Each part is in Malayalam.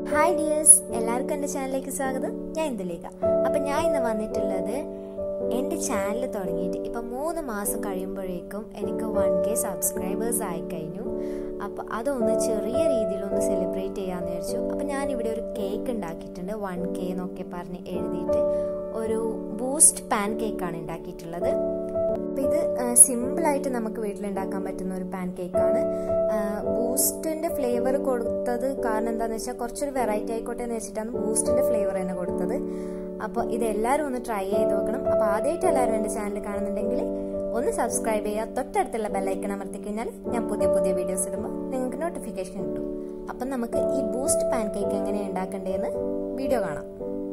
ഹായ് ഡിയേഴ്സ് എല്ലാവർക്കും എൻ്റെ ചാനലിലേക്ക് സ്വാഗതം ഞാൻ ഇന്ദുലേഖ അപ്പം ഞാൻ ഇന്ന് വന്നിട്ടുള്ളത് എൻ്റെ ചാനൽ തുടങ്ങിയിട്ട് ഇപ്പം മൂന്ന് മാസം കഴിയുമ്പോഴേക്കും എനിക്ക് വൺ കെ സബ്സ്ക്രൈബേഴ്സ് ആയി കഴിഞ്ഞു അപ്പോൾ അതൊന്ന് ചെറിയ രീതിയിലൊന്ന് സെലിബ്രേറ്റ് ചെയ്യാമെന്ന് വിചാരിച്ചു അപ്പം ഞാനിവിടെ ഒരു കേക്ക് ഉണ്ടാക്കിയിട്ടുണ്ട് വൺ കെ എന്നൊക്കെ പറഞ്ഞ് എഴുതിയിട്ട് ഒരു ബൂസ്റ്റ് പാൻ കേക്കാണ് ഉണ്ടാക്കിയിട്ടുള്ളത് അപ്പോൾ ഇത് സിമ്പിളായിട്ട് നമുക്ക് വീട്ടിലുണ്ടാക്കാൻ പറ്റുന്ന ഒരു പാൻ കേക്കാണ് ബൂസ്റ്റിൻ്റെ ഫ്ലേവർ കൊടുത്തത് കാരണം എന്താണെന്ന് വെച്ചാൽ കുറച്ചൊരു വെറൈറ്റി ആയിക്കോട്ടെ എന്ന് വെച്ചിട്ടാണ് ബൂസ്റ്റിൻ്റെ ഫ്ലേവർ തന്നെ കൊടുത്തത് അപ്പോൾ ഇത് എല്ലാവരും ഒന്ന് ട്രൈ ചെയ്ത് നോക്കണം അപ്പോൾ ആദ്യമായിട്ട് എല്ലാവരും എൻ്റെ ചാനൽ കാണുന്നുണ്ടെങ്കിൽ ഒന്ന് സബ്സ്ക്രൈബ് ചെയ്യുക തൊട്ടടുത്തുള്ള ബെല്ലൈക്കൺ അമർത്തി കഴിഞ്ഞാൽ ഞാൻ പുതിയ പുതിയ വീഡിയോസ് ഇടുമ്പോൾ നിങ്ങൾക്ക് നോട്ടിഫിക്കേഷൻ കിട്ടും അപ്പം നമുക്ക് ഈ ബൂസ്റ്റ് പാൻ കേക്ക് എങ്ങനെയാണ് ഉണ്ടാക്കേണ്ടതെന്ന് വീഡിയോ കാണാം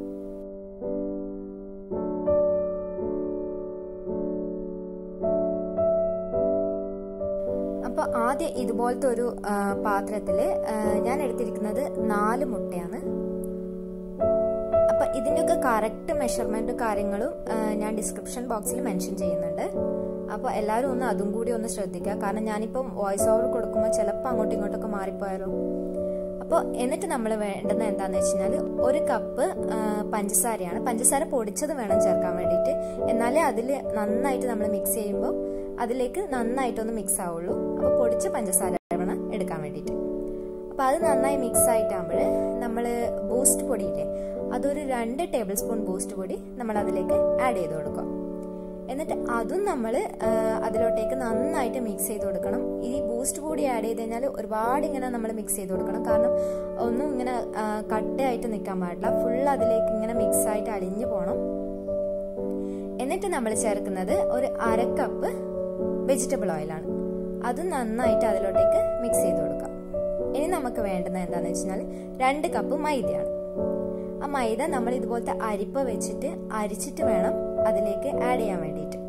അപ്പോൾ ആദ്യം ഇതുപോലത്തെ ഒരു പാത്രത്തിൽ ഞാൻ എടുത്തിരിക്കുന്നത് നാല് മുട്ടയാണ് അപ്പം ഇതിൻ്റെയൊക്കെ കറക്റ്റ് മെഷർമെൻറ്റ് കാര്യങ്ങളും ഞാൻ ഡിസ്ക്രിപ്ഷൻ ബോക്സിൽ മെൻഷൻ ചെയ്യുന്നുണ്ട് അപ്പോൾ എല്ലാവരും ഒന്ന് അതും കൂടി ഒന്ന് ശ്രദ്ധിക്കുക കാരണം ഞാനിപ്പം വോയിസ് ഓവർ കൊടുക്കുമ്പോൾ ചിലപ്പോൾ അങ്ങോട്ടും ഇങ്ങോട്ടൊക്കെ മാറിപ്പോയാലോ അപ്പോൾ എന്നിട്ട് നമ്മൾ വേണ്ടുന്നത് എന്താണെന്ന് വെച്ച് കഴിഞ്ഞാൽ ഒരു കപ്പ് പഞ്ചസാരയാണ് പഞ്ചസാര പൊടിച്ചത് വേണം ചേർക്കാൻ വേണ്ടിയിട്ട് എന്നാലേ അതിൽ നന്നായിട്ട് നമ്മൾ മിക്സ് ചെയ്യുമ്പോൾ അതിലേക്ക് നന്നായിട്ടൊന്ന് മിക്സ് ആവുള്ളൂ അപ്പോൾ പൊടിച്ച പഞ്ചസാര വേണം എടുക്കാൻ വേണ്ടിയിട്ട് അപ്പോൾ അത് നന്നായി മിക്സ് ആയിട്ടാകുമ്പോൾ നമ്മൾ ബൂസ്റ്റ് പൊടിയില്ലേ അതൊരു രണ്ട് ടേബിൾ സ്പൂൺ ബൂസ്റ്റ് പൊടി നമ്മൾ അതിലേക്ക് ആഡ് ചെയ്ത് കൊടുക്കുക എന്നിട്ട് അതും നമ്മൾ അതിലോട്ടേക്ക് നന്നായിട്ട് മിക്സ് ചെയ്ത് കൊടുക്കണം ഈ ബൂസ്റ്റ് പൊടി ആഡ് ചെയ്ത് കഴിഞ്ഞാൽ ഒരുപാട് ഇങ്ങനെ നമ്മൾ മിക്സ് ചെയ്ത് കൊടുക്കണം കാരണം ഒന്നും ഇങ്ങനെ കട്ടയായിട്ട് നിൽക്കാൻ പാടില്ല ഫുൾ അതിലേക്ക് ഇങ്ങനെ മിക്സ് ആയിട്ട് അലിഞ്ഞു പോകണം എന്നിട്ട് നമ്മൾ ചേർക്കുന്നത് ഒരു അര കപ്പ് വെജിറ്റബിൾ ഓയിലാണ് അത് നന്നായിട്ട് അതിലോട്ടേക്ക് മിക്സ് ചെയ്ത് കൊടുക്കാം ഇനി നമുക്ക് വേണ്ടുന്നത് എന്താണെന്ന് വെച്ചാൽ രണ്ട് കപ്പ് മൈദയാണ് ആ മൈദ നമ്മൾ ഇതുപോലത്തെ അരിപ്പ വെച്ചിട്ട് അരിച്ചിട്ട് വേണം അതിലേക്ക് ആഡ് ചെയ്യാൻ വേണ്ടിയിട്ട്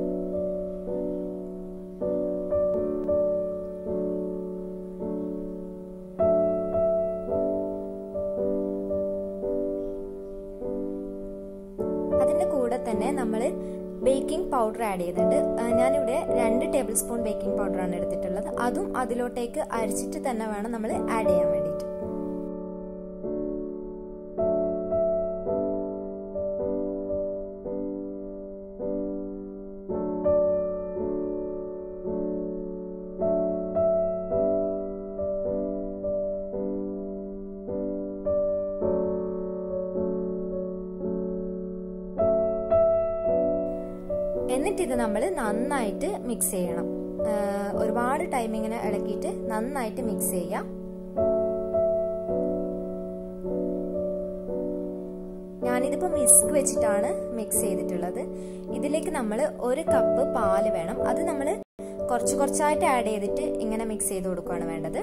അതിൻ്റെ കൂടെ തന്നെ നമ്മൾ ബേക്കിംഗ് പൗഡർ ആഡ് ചെയ്തിട്ടുണ്ട് ഞാനിവിടെ രണ്ട് ടേബിൾ സ്പൂൺ ബേക്കിംഗ് പൗഡറാണ് എടുത്തിട്ടുള്ളത് അതും അതിലോട്ടേക്ക് അരിച്ചിട്ട് തന്നെ വേണം നമ്മൾ ആഡ് ചെയ്യാൻ വേണ്ടിയിട്ട് എന്നിട്ട് ഇത് നമ്മൾ നന്നായിട്ട് മിക്സ് ചെയ്യണം ഒരുപാട് ടൈം ഇങ്ങനെ ഇളക്കിയിട്ട് നന്നായിട്ട് മിക്സ് ചെയ്യാം ഞാനിതിപ്പോൾ മിസ്ക് വെച്ചിട്ടാണ് മിക്സ് ചെയ്തിട്ടുള്ളത് ഇതിലേക്ക് നമ്മൾ ഒരു കപ്പ് പാല് വേണം അത് നമ്മൾ കുറച്ച് കുറച്ചായിട്ട് ആഡ് ചെയ്തിട്ട് ഇങ്ങനെ മിക്സ് ചെയ്ത് കൊടുക്കുകയാണ് വേണ്ടത്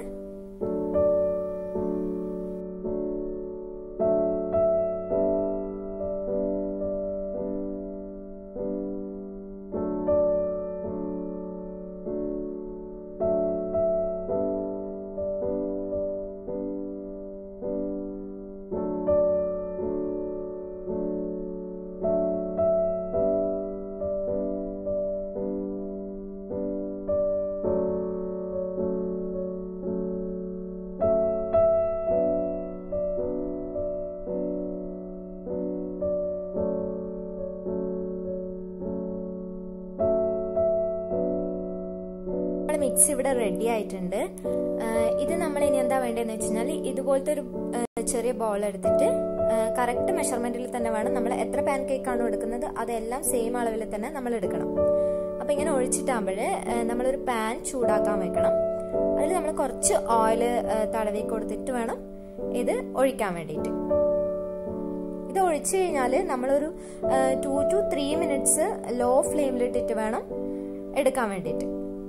മിക്സ് ഇവിടെ റെഡി ആയിട്ടുണ്ട് ഇത് നമ്മൾ ഇനി എന്താ വേണ്ടതെന്ന് വെച്ച് കഴിഞ്ഞാൽ ഇതുപോലത്തെ ഒരു ചെറിയ ബോൾ എടുത്തിട്ട് കറക്റ്റ് മെഷർമെന്റിൽ തന്നെ വേണം നമ്മൾ എത്ര പാൻ കേക്ക് ആണോ എടുക്കുന്നത് അതെല്ലാം സെയിം അളവിൽ തന്നെ നമ്മൾ എടുക്കണം അപ്പൊ ഇങ്ങനെ ഒഴിച്ചിട്ടാകുമ്പോൾ നമ്മളൊരു പാൻ ചൂടാക്കാൻ വെക്കണം അതിൽ നമ്മൾ കുറച്ച് ഓയിൽ തടവി കൊടുത്തിട്ട് വേണം ഇത് ഒഴിക്കാൻ വേണ്ടിയിട്ട് ഇത് ഒഴിച്ചു കഴിഞ്ഞാൽ നമ്മളൊരു two two three minutes low ഫ്ലെയിമിലിട്ടിട്ട് വേണം എടുക്കാൻ വേണ്ടിയിട്ട്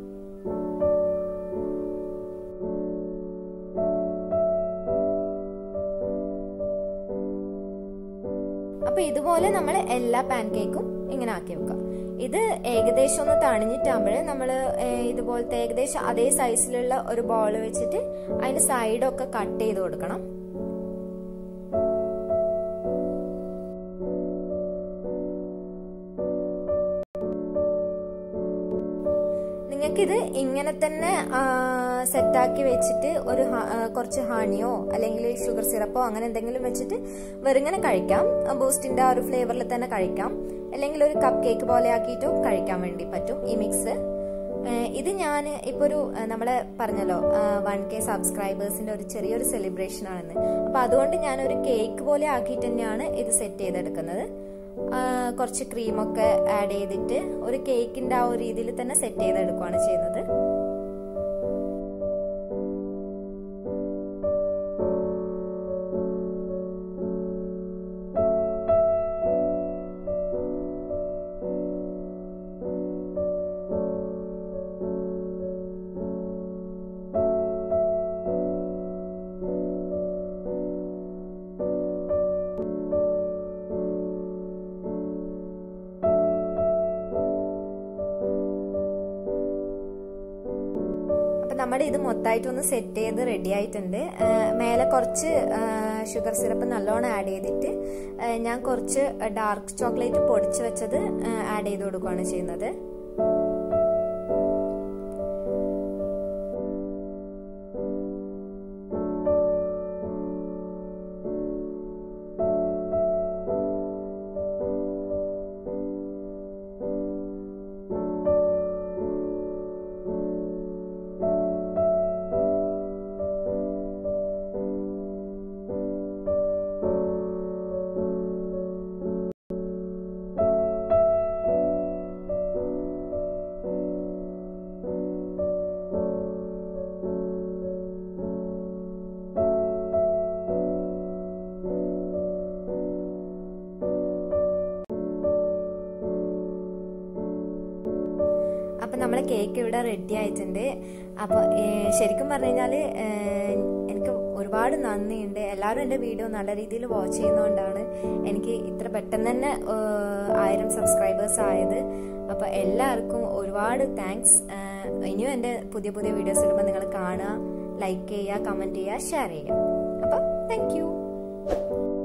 അപ്പൊ ഇതുപോലെ നമ്മൾ എല്ലാ പാൻ കേക്കും ഇങ്ങനെ ആക്കി വെക്കുക ഇത് ഏകദേശം ഒന്ന് തണിഞ്ഞിട്ടാകുമ്പോൾ നമ്മൾ ഇതുപോലത്തെ ഏകദേശം അതേ സൈസിലുള്ള ഒരു ബോൾ വെച്ചിട്ട് അതിന്റെ സൈഡൊക്കെ കട്ട് ചെയ്ത് കൊടുക്കണം നിങ്ങൾക്കിത് ഇങ്ങനെ തന്നെ സെറ്റാക്കി വെച്ചിട്ട് ഒരു കുറച്ച് ഹണിയോ അല്ലെങ്കിൽ ഷുഗർ സിറപ്പോ അങ്ങനെ എന്തെങ്കിലും വെച്ചിട്ട് വെറുങ്ങനെ കഴിക്കാം ബൂസ്റ്റിന്റെ ആ ഒരു ഫ്ലേവറിൽ തന്നെ കഴിക്കാം അല്ലെങ്കിൽ ഒരു കപ്പ് കേക്ക് പോലെ ആക്കിയിട്ടും കഴിക്കാൻ വേണ്ടി പറ്റും ഈ മിക്സ് ഇത് ഞാൻ ഇപ്പോൾ ഒരു നമ്മളെ പറഞ്ഞല്ലോ വൺ കെ സബ്സ്ക്രൈബേഴ്സിന്റെ ഒരു ചെറിയൊരു സെലിബ്രേഷൻ ആണെന്ന് അപ്പൊ അതുകൊണ്ട് ഞാൻ ഒരു കേക്ക് പോലെ ആക്കിയിട്ട് തന്നെയാണ് ഇത് സെറ്റ് ചെയ്തെടുക്കുന്നത് കുറച്ച് ക്രീമൊക്കെ ആഡ് ചെയ്തിട്ട് ഒരു കേക്കിന്റെ ആ ഒരു രീതിയിൽ തന്നെ സെറ്റ് ചെയ്തെടുക്കുകയാണ് ചെയ്യുന്നത് നമ്മുടെ ഇത് മൊത്തമായിട്ടൊന്ന് സെറ്റ് ചെയ്ത് റെഡി ആയിട്ടുണ്ട് മേലെ കുറച്ച് ഷുഗർ സിറപ്പ് നല്ലോണം ആഡ് ചെയ്തിട്ട് ഞാൻ കുറച്ച് ഡാർക്ക് ചോക്ലേറ്റ് പൊടിച്ച് വെച്ചത് ആഡ് ചെയ്ത് കൊടുക്കുകയാണ് ചെയ്യുന്നത് അപ്പം നമ്മളെ കേക്ക് ഇവിടെ റെഡി ആയിട്ടുണ്ട് അപ്പോൾ ശരിക്കും പറഞ്ഞു കഴിഞ്ഞാൽ എനിക്ക് ഒരുപാട് നന്ദിയുണ്ട് എല്ലാവരും എൻ്റെ വീഡിയോ നല്ല രീതിയിൽ വാച്ച് ചെയ്യുന്നതുകൊണ്ടാണ് എനിക്ക് ഇത്ര പെട്ടെന്ന് തന്നെ ആയിരം സബ്സ്ക്രൈബേഴ്സ് ആയത് അപ്പോൾ എല്ലാവർക്കും ഒരുപാട് താങ്ക്സ് ഇനിയും എൻ്റെ പുതിയ പുതിയ വീഡിയോസ് ഇടുമ്പോൾ നിങ്ങൾ കാണുക ലൈക്ക് ചെയ്യുക കമൻറ്റ് ചെയ്യുക ഷെയർ ചെയ്യുക അപ്പോൾ താങ്ക്